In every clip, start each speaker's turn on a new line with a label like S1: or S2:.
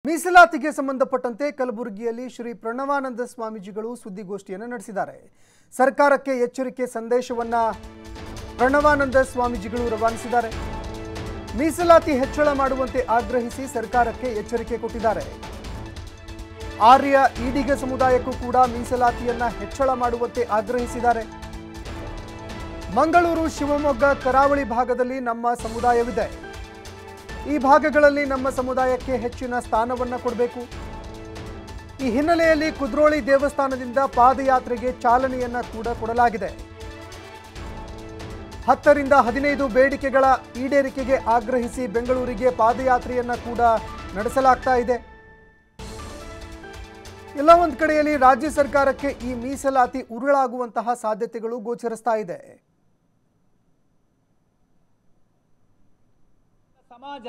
S1: ಮೀಸಲಾತಿಗೆ ಸಂಬಂಧಪಟ್ಟಂತೆ ಕಲಬುರಗಿಯಲ್ಲಿ ಶ್ರೀ ಪ್ರಣವಾನಂದ ಸ್ವಾಮೀಜಿಗಳು ಸುದ್ದಿಗೋಷ್ಠಿಯನ್ನು ನಡೆಸಿದ್ದಾರೆ ಸರ್ಕಾರಕ್ಕೆ ಎಚ್ಚರಿಕೆ ಸಂದೇಶವನ್ನ ಪ್ರಣವಾನಂದ ಸ್ವಾಮೀಜಿಗಳು ರವಾನಿಸಿದ್ದಾರೆ ಮೀಸಲಾತಿ ಹೆಚ್ಚಳ ಮಾಡುವಂತೆ ಆಗ್ರಹಿಸಿ ಸರ್ಕಾರಕ್ಕೆ ಎಚ್ಚರಿಕೆ ಕೊಟ್ಟಿದ್ದಾರೆ ಆರ್ಯ ಈಡಿಗ ಸಮುದಾಯಕ್ಕೂ ಕೂಡ ಮೀಸಲಾತಿಯನ್ನ ಹೆಚ್ಚಳ ಮಾಡುವಂತೆ ಆಗ್ರಹಿಸಿದ್ದಾರೆ ಮಂಗಳೂರು ಶಿವಮೊಗ್ಗ ಕರಾವಳಿ ಭಾಗದಲ್ಲಿ ನಮ್ಮ ಸಮುದಾಯವಿದೆ ಈ ಭಾಗಗಳಲ್ಲಿ ನಮ್ಮ ಸಮುದಾಯಕ್ಕೆ ಹೆಚ್ಚಿನ ಸ್ಥಾನವನ್ನ ಕೊಡಬೇಕು ಈ ಹಿನ್ನೆಲೆಯಲ್ಲಿ ಕುದ್ರೋಳಿ ದೇವಸ್ಥಾನದಿಂದ ಪಾದಯಾತ್ರೆಗೆ ಚಾಲನೆಯನ್ನ ಕೂಡ ಕೊಡಲಾಗಿದೆ ಹತ್ತರಿಂದ ಹದಿನೈದು ಬೇಡಿಕೆಗಳ ಈಡೇರಿಕೆಗೆ ಆಗ್ರಹಿಸಿ ಬೆಂಗಳೂರಿಗೆ ಪಾದಯಾತ್ರೆಯನ್ನ ಕೂಡ ನಡೆಸಲಾಗ್ತಾ ಇದೆ ಎಲ್ಲ ಒಂದು ಕಡೆಯಲ್ಲಿ ರಾಜ್ಯ ಸರ್ಕಾರಕ್ಕೆ ಈ ಮೀಸಲಾತಿ ಉರುಳಾಗುವಂತಹ ಸಾಧ್ಯತೆಗಳು ಗೋಚರಿಸ್ತಾ ಇದೆ
S2: ಸಮಾಜ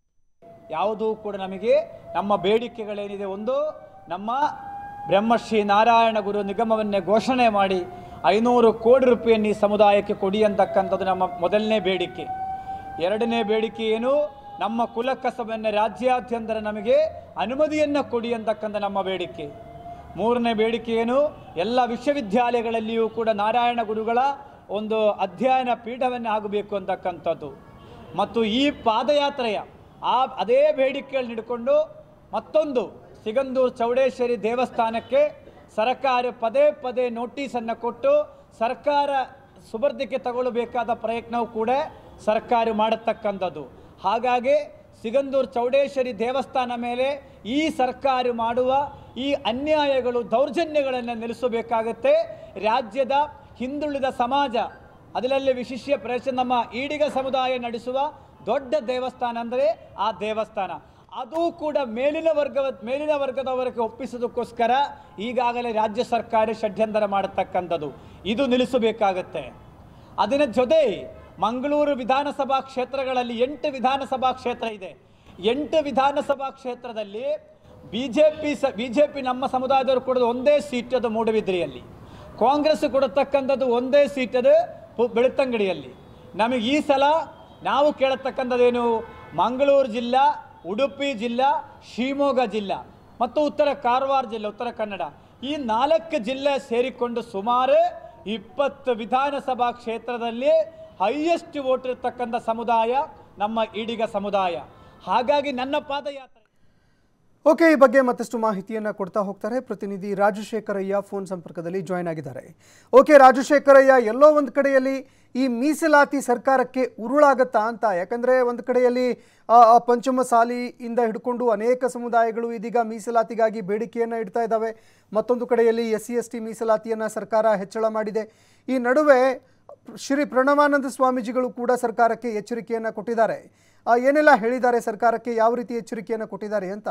S2: ಯಾವುದೂ ಕೂಡ ನಮಗೆ ನಮ್ಮ ಬೇಡಿಕೆಗಳೇನಿದೆ ಒಂದು ನಮ್ಮ ಬ್ರಹ್ಮಶ್ರೀ ನಾರಾಯಣ ಗುರು ನಿಗಮವನ್ನೇ ಘೋಷಣೆ ಮಾಡಿ ಐನೂರು ಕೋಟಿ ರೂಪಾಯಿಯನ್ನು ಈ ಸಮುದಾಯಕ್ಕೆ ಕೊಡಿ ಅಂತಕ್ಕಂಥದ್ದು ನಮ್ಮ ಮೊದಲನೇ ಬೇಡಿಕೆ ಎರಡನೇ ಬೇಡಿಕೆ ಏನು ನಮ್ಮ ಕುಲಕಸಬನ್ನು ರಾಜ್ಯಾದ್ಯಂತರ ನಮಗೆ ಅನುಮತಿಯನ್ನು ಕೊಡಿ ಅಂತಕ್ಕಂಥ ನಮ್ಮ ಬೇಡಿಕೆ ಮೂರನೇ ಬೇಡಿಕೆ ಏನು ಎಲ್ಲ ವಿಶ್ವವಿದ್ಯಾಲಯಗಳಲ್ಲಿಯೂ ಕೂಡ ನಾರಾಯಣ ಗುರುಗಳ ಒಂದು ಅಧ್ಯಯನ ಪೀಠವನ್ನೇ ಆಗಬೇಕು ಅಂತಕ್ಕಂಥದ್ದು ಮತ್ತು ಈ ಪಾದಯಾತ್ರೆಯ ಆ ಅದೇ ಬೇಡಿಕೆಗಳು ಹಿಡ್ಕೊಂಡು ಮತ್ತೊಂದು ಸಿಗಂದೂರು ಚೌಡೇಶ್ವರಿ ದೇವಸ್ಥಾನಕ್ಕೆ ಸರ್ಕಾರ ಪದೇ ಪದೇ ನೋಟಿಸನ್ನು ಕೊಟ್ಟು ಸರ್ಕಾರ ಸುಬರ್ದಿಗೆ ತಗೊಳ್ಳಬೇಕಾದ ಪ್ರಯತ್ನವೂ ಕೂಡ ಸರ್ಕಾರ ಮಾಡತಕ್ಕಂಥದ್ದು ಹಾಗಾಗಿ ಸಿಗಂದೂರು ಚೌಡೇಶ್ವರಿ ದೇವಸ್ಥಾನ ಮೇಲೆ ಈ ಸರ್ಕಾರ ಮಾಡುವ ಈ ಅನ್ಯಾಯಗಳು ದೌರ್ಜನ್ಯಗಳನ್ನು ನಿಲ್ಲಿಸಬೇಕಾಗತ್ತೆ ರಾಜ್ಯದ ಹಿಂದುಳಿದ ಸಮಾಜ ಅದರಲ್ಲಿ ವಿಶಿಷ್ಯ ಪ್ರದೇಶ ನಮ್ಮ ಈಡಿಗ ಸಮುದಾಯ ನಡೆಸುವ ದೊಡ್ಡ ದೇವಸ್ಥಾನ ಅಂದರೆ ಆ ದೇವಸ್ಥಾನ ಅದು ಕೂಡ ಮೇಲಿನ ವರ್ಗ ಮೇಲಿನ ವರ್ಗದವರಿಗೆ ಒಪ್ಪಿಸೋದಕ್ಕೋಸ್ಕರ ಈಗಾಗಲೇ ರಾಜ್ಯ ಸರ್ಕಾರ ಷಡ್ಯಂತರ ಮಾಡತಕ್ಕಂಥದ್ದು ಇದು ನಿಲ್ಲಿಸಬೇಕಾಗತ್ತೆ ಅದರ ಜೊತೆ ಮಂಗಳೂರು ವಿಧಾನಸಭಾ ಕ್ಷೇತ್ರಗಳಲ್ಲಿ ಎಂಟು ವಿಧಾನಸಭಾ ಕ್ಷೇತ್ರ ಇದೆ ಎಂಟು ವಿಧಾನಸಭಾ ಕ್ಷೇತ್ರದಲ್ಲಿ ಬಿ ಜೆ ಪಿ ಸ ಬಿ ಜೆ ಪಿ ನಮ್ಮ ಸಮುದಾಯದವರು ಕೊಡೋದು ಒಂದೇ ಸೀಟ್ ಅದು ಮೂಡಬಿದ್ರಿಯಲ್ಲಿ ಕಾಂಗ್ರೆಸ್ ಕೊಡತಕ್ಕಂಥದ್ದು ಒಂದೇ ಸೀಟ್ ಅದು ಪು- ಬೆಳ್ತಂಗಡಿಯಲ್ಲಿ ನಮಗೆ ಈ ಸಲ ನಾವು ಕೇಳತಕ್ಕಂಥದ್ದೇನು ಮಂಗಳೂರು ಜಿಲ್ಲಾ ಉಡುಪಿ ಜಿಲ್ಲಾ ಶಿವಮೊಗ್ಗ ಜಿಲ್ಲಾ ಮತ್ತು ಉತ್ತರ ಕಾರವಾರ ಜಿಲ್ಲೆ ಉತ್ತರ ಕನ್ನಡ ಈ ನಾಲ್ಕು ಜಿಲ್ಲೆ ಸೇರಿಕೊಂಡು ಸುಮಾರು ಇಪ್ಪತ್ತು ವಿಧಾನಸಭಾ ಕ್ಷೇತ್ರದಲ್ಲಿ ಹೈಯೆಸ್ಟ್ ವೋಟ್ ಇರತಕ್ಕಂಥ ಸಮುದಾಯ ನಮ್ಮ ಈಡಿಗ ಸಮುದಾಯ ಹಾಗಾಗಿ ನನ್ನ ಪಾದಯಾತ್ರೆ
S1: ಓಕೆ ಈ ಬಗ್ಗೆ ಮತ್ತಷ್ಟು ಮಾಹಿತಿಯನ್ನ ಕೊಡ್ತಾ ಹೋಗ್ತಾರೆ ಪ್ರತಿನಿಧಿ ರಾಜಶೇಖರಯ್ಯ ಫೋನ್ ಸಂಪರ್ಕದಲ್ಲಿ ಜಾಯ್ನ್ ಆಗಿದ್ದಾರೆ ಓಕೆ ರಾಜಶೇಖರಯ್ಯ ಎಲ್ಲೋ ಒಂದು ಕಡೆಯಲ್ಲಿ ಈ ಮೀಸಲಾತಿ ಸರ್ಕಾರಕ್ಕೆ ಉರುಳಾಗತ್ತಾ ಅಂತ ಯಾಕಂದ್ರೆ ಒಂದು ಕಡೆಯಲ್ಲಿ ಆ, ಆ ಪಂಚಮಸಾಲಿಯಿಂದ ಹಿಡ್ಕೊಂಡು ಅನೇಕ ಸಮುದಾಯಗಳು ಇದೀಗ ಮೀಸಲಾತಿಗಾಗಿ ಬೇಡಿಕೆಯನ್ನು ಇಡ್ತಾ ಇದ್ದಾವೆ ಮತ್ತೊಂದು ಕಡೆಯಲ್ಲಿ ಎಸ್ ಸಿ ಎಸ್ ಟಿ ಮೀಸಲಾತಿಯನ್ನು ಸರ್ಕಾರ ಹೆಚ್ಚಳ ಮಾಡಿದೆ ಈ ನಡುವೆ ಶ್ರೀ ಪ್ರಣವಾನಂದ ಸ್ವಾಮೀಜಿಗಳು ಕೂಡ ಸರ್ಕಾರಕ್ಕೆ ಎಚ್ಚರಿಕೆಯನ್ನು ಕೊಟ್ಟಿದ್ದಾರೆ ಆ, ಏನೆಲ್ಲ ಹೇಳಿದ್ದಾರೆ ಸರ್ಕಾರಕ್ಕೆ ಯಾವ ರೀತಿ ಎಚ್ಚರಿಕೆಯನ್ನು ಕೊಟ್ಟಿದ್ದಾರೆ ಅಂತ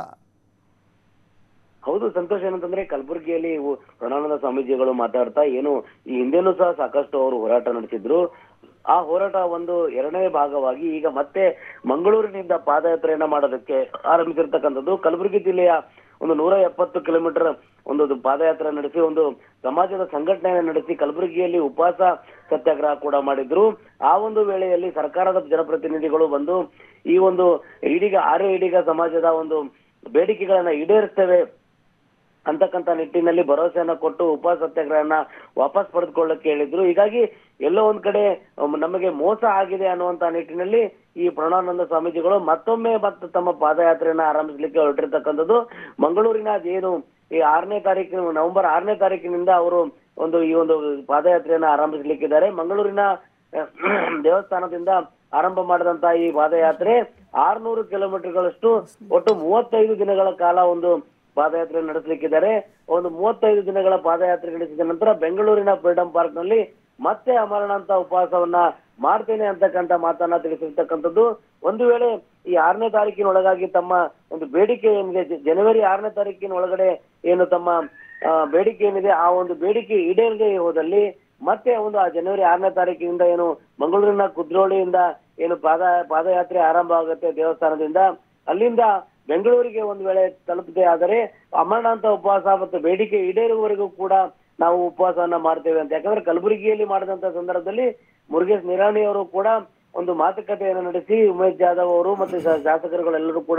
S3: ಹೌದು ಸಂತೋಷ ಏನಂತಂದ್ರೆ ಕಲಬುರಗಿಯಲ್ಲಿ ಇವು ಪ್ರಣಾನಂದ ಸ್ವಾಮೀಜಿಗಳು ಮಾತಾಡ್ತಾ ಏನು ಈ ಹಿಂದೆನೂ ಸಹ ಸಾಕಷ್ಟು ಅವರು ಹೋರಾಟ ನಡೆಸಿದ್ರು ಆ ಹೋರಾಟ ಒಂದು ಎರಡನೇ ಭಾಗವಾಗಿ ಈಗ ಮತ್ತೆ ಮಂಗಳೂರಿನಿಂದ ಪಾದಯಾತ್ರೆಯನ್ನ ಮಾಡೋದಕ್ಕೆ ಆರಂಭಿಸಿರ್ತಕ್ಕಂಥದ್ದು ಕಲಬುರಗಿ ಜಿಲ್ಲೆಯ ಒಂದು ನೂರ ಎಪ್ಪತ್ತು ಕಿಲೋಮೀಟರ್ ಒಂದು ಪಾದಯಾತ್ರೆ ನಡೆಸಿ ಒಂದು ಸಮಾಜದ ಸಂಘಟನೆಯನ್ನು ನಡೆಸಿ ಕಲಬುರಗಿಯಲ್ಲಿ ಉಪವಾಸ ಸತ್ಯಾಗ್ರಹ ಕೂಡ ಮಾಡಿದ್ರು ಆ ಒಂದು ವೇಳೆಯಲ್ಲಿ ಸರ್ಕಾರದ ಜನಪ್ರತಿನಿಧಿಗಳು ಬಂದು ಈ ಒಂದು ಇಡೀಗ ಆರ್ಯ ಇಡೀಗ ಸಮಾಜದ ಒಂದು ಬೇಡಿಕೆಗಳನ್ನ ಈಡೇರಿಸ್ತೇವೆ ಅಂತಕ್ಕಂತ ನಿಟ್ಟಿನಲ್ಲಿ ಭರವಸೆಯನ್ನ ಕೊಟ್ಟು ಉಪ ಸತ್ಯಾಗ್ರಹನ ವಾಪಸ್ ಪಡೆದುಕೊಳ್ಳಕ್ಕೆ ಹೇಳಿದ್ರು ಹೀಗಾಗಿ ಎಲ್ಲೋ ಒಂದ್ ಕಡೆ ಅಮ್, ನಮಗೆ ಮೋಸ ಆಗಿದೆ ಅನ್ನುವಂತ ನಿಟ್ಟಿನಲ್ಲಿ ಈ ಪ್ರಣಾನಂದ ಸ್ವಾಮೀಜಿಗಳು ಮತ್ತೊಮ್ಮೆ ಮತ್ತೆ ತಮ್ಮ ಪಾದಯಾತ್ರೆಯನ್ನ ಆರಂಭಿಸಲಿಕ್ಕೆ ಹೊರಟಿರ್ತಕ್ಕಂಥದ್ದು ಮಂಗಳೂರಿನ ಏನು ಈ ಆರನೇ ತಾರೀಕಿನ ನವೆಂಬರ್ ಆರನೇ ತಾರೀಕಿನಿಂದ ಅವರು ಒಂದು ಈ ಒಂದು ಪಾದಯಾತ್ರೆಯನ್ನ ಆರಂಭಿಸಲಿಕ್ಕಿದ್ದಾರೆ ಮಂಗಳೂರಿನ ಅಹ್, ದೇವಸ್ಥಾನದಿಂದ ಆರಂಭ ಮಾಡಿದಂತ ಈ ಪಾದಯಾತ್ರೆ ಆರ್ನೂರು ಕಿಲೋಮೀಟರ್ಗಳಷ್ಟು ಒಟ್ಟು ಮೂವತ್ತೈದು ದಿನಗಳ ಕಾಲ ಒಂದು ಪಾದಯಾತ್ರೆ ನಡೆಸಲಿಕ್ಕಿದ್ದಾರೆ ಒಂದು ಮೂವತ್ತೈದು ದಿನಗಳ ಪಾದಯಾತ್ರೆ ನಡೆಸಿದ ನಂತರ ಬೆಂಗಳೂರಿನ ಫ್ರೀಡಂ ಪಾರ್ಕ್ ನಲ್ಲಿ ಮತ್ತೆ ಅಮರಣಾಂತ ಉಪವಾಸವನ್ನ ಮಾಡ್ತೇನೆ ಅಂತಕ್ಕಂತ ಮಾತನ್ನ ತಿಳಿಸಿರ್ತಕ್ಕಂಥದ್ದು ಒಂದು ವೇಳೆ ಈ ಆರನೇ ತಾರೀಕಿನೊಳಗಾಗಿ ತಮ್ಮ ಒಂದು ಬೇಡಿಕೆ ಏನಿದೆ ಜ- ಜನವರಿ ಆರನೇ ತಾರೀಕಿನ ಒಳಗಡೆ ಏನು ತಮ್ಮ ಆ, ಬೇಡಿಕೆ ಏನಿದೆ ಆ ಒಂದು ಬೇಡಿಕೆ ಈಡೇರದೆ ಹೋದಲ್ಲಿ ಮತ್ತೆ ಒಂದು ಆ ಜನವರಿ ಆರನೇ ತಾರೀಕಿನಿಂದ ಏನು ಮಂಗಳೂರಿನ ಕುದ್ರೋಳಿಯಿಂದ ಏನು ಪಾದ ಪಾದಯಾತ್ರೆ ಆರಂಭ ಆಗುತ್ತೆ ದೇವಸ್ಥಾನದಿಂದ ಅಲ್ಲಿಂದ ಬೆಂಗಳೂರಿಗೆ ಒಂದು ವೇಳೆ ತಲುಪದೆ ಆದರೆ ಅಮರನಾಥ ಉಪವಾಸ ಮತ್ತು ಬೇಡಿಕೆ ಈಡೇರುವವರೆಗೂ ಕೂಡ ನಾವು ಉಪವಾಸವನ್ನ ಮಾಡ್ತೇವೆ ಅಂತ ಯಾಕಂದ್ರೆ ಕಲಬುರಗಿಯಲ್ಲಿ ಮಾಡಿದಂತ ಸಂದರ್ಭದಲ್ಲಿ ಮುರುಗೇಶ್ ನಿರಾಣಿ ಅವರು ಕೂಡ ಒಂದು ಮಾತುಕತೆಯನ್ನು ನಡೆಸಿ ಉಮೇಶ್ ಜಾಧವ್ ಅವರು ಮತ್ತು ಶಾ- ಶಾಸಕರುಗಳೆಲ್ಲರೂ ಕೂಡ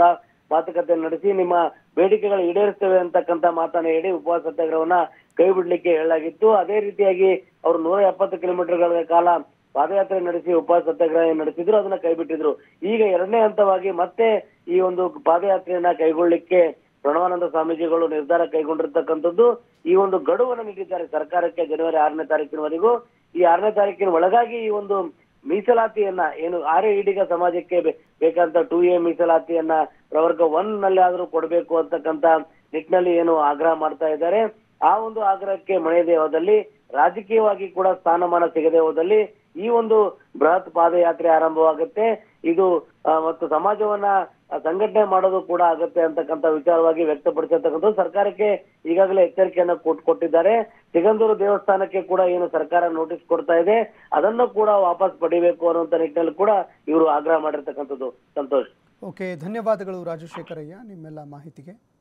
S3: ಮಾತುಕತೆ ನಡೆಸಿ ನಿಮ್ಮ ಬೇಡಿಕೆಗಳು ಈಡೇರಿಸ್ತೇವೆ ಅಂತಕ್ಕಂತ ಮಾತನ್ನ ಹೇಳಿ ಉಪವಾಸ ಸತ್ಯಾಗ್ರಹವನ್ನ ಕೈ ಬಿಡ್ಲಿಕ್ಕೆ ಹೇಳಲಾಗಿತ್ತು ಅದೇ ರೀತಿಯಾಗಿ ಅವರು ನೂರ ಎಪ್ಪತ್ತು ಕಿಲೋಮೀಟರ್ಗಳ ಕಾಲ ಪಾದಯಾತ್ರೆ ನಡೆಸಿ ಉಪವಾಸ ಸತ್ಯಾಗ್ರಹ ನಡೆಸಿದ್ರು ಅದನ್ನ ಕೈಬಿಟ್ಟಿದ್ರು ಈಗ ಎರಡನೇ ಹಂತವಾಗಿ ಮತ್ತೆ ಈ ಒಂದು ಪಾದಯಾತ್ರೆಯನ್ನ ಕೈಗೊಳ್ಳಿಕ್ಕೆ ಪ್ರಣವಾನಂದ ಸ್ವಾಮೀಜಿಗಳು ನಿರ್ಧಾರ ಕೈಗೊಂಡಿರ್ತಕ್ಕಂಥದ್ದು ಈ ಒಂದು ಗಡುವನ್ನು ನೀಡಿದ್ದಾರೆ ಸರ್ಕಾರಕ್ಕೆ ಜನವರಿ ಆರನೇ ತಾರೀಕಿನವರೆಗೂ ಈ ಆರನೇ ತಾರೀಕಿನ ಒಳಗಾಗಿ ಈ ಒಂದು ಮೀಸಲಾತಿಯನ್ನ ಏನು ಆರ್ಯ ಈಡಿಗ ಸಮಾಜಕ್ಕೆ ಬೇ- ಬೇಕಂತ ಟೂ ಎ ಮೀಸಲಾತಿಯನ್ನ ಪ್ರವರ್ಗ ಒನ್ ನಲ್ಲಿ ಆದ್ರೂ ಕೊಡಬೇಕು ಅಂತಕ್ಕಂತ ನಿಟ್ಟಿನಲ್ಲಿ ಏನು ಆಗ್ರಹ ಮಾಡ್ತಾ ಇದ್ದಾರೆ ಆ ಒಂದು ಆಗ್ರಹಕ್ಕೆ ಮಣಿಯದೆ ಹೋದಲ್ಲಿ ರಾಜಕೀಯವಾಗಿ ಕೂಡ ಸ್ಥಾನಮಾನ ಸಿಗದೆ ಹೋದಲ್ಲಿ ಈ ಒಂದು ಬೃಹತ್ ಪಾದಯಾತ್ರೆ ಆರಂಭವಾಗುತ್ತೆ ಇದು ಆ, ಮತ್ತು ಸಮಾಜವನ್ನ ಆ, ಸಂಘಟನೆ ಮಾಡೋದು ಕೂಡ ಆಗುತ್ತೆ ಅಂತಕ್ಕಂಥ ವಿಚಾರವಾಗಿ ವ್ಯಕ್ತಪಡಿಸಿರ್ತಕ್ಕಂಥ ಸರ್ಕಾರಕ್ಕೆ ಈಗಾಗಲೇ ಎಚ್ಚರಿಕೆಯನ್ನ ಕೊಟ್ ಕೊಟ್ಟಿದ್ದಾರೆ ಸಿಗಂದೂರು ದೇವಸ್ಥಾನಕ್ಕೆ ಕೂಡ ಏನು ಸರ್ಕಾರ ನೋಟಿಸ್ ಕೊಡ್ತಾ ಇದೆ ಅದನ್ನು ಕೂಡ ವಾಪಸ್ ಪಡಿಬೇಕು ಅನ್ನುವಂತ ನಿಟ್ಟಿನಲ್ಲಿ ಕೂಡ ಇವರು ಆಗ್ರಹ ಮಾಡಿರ್ತಕ್ಕಂಥದ್ದು ಸಂತೋಷ್
S1: ಓಕೆ ಧನ್ಯವಾದಗಳು ರಾಜಶೇಖರಯ್ಯ ನಿಮ್ಮೆಲ್ಲ ಮಾಹಿತಿಗೆ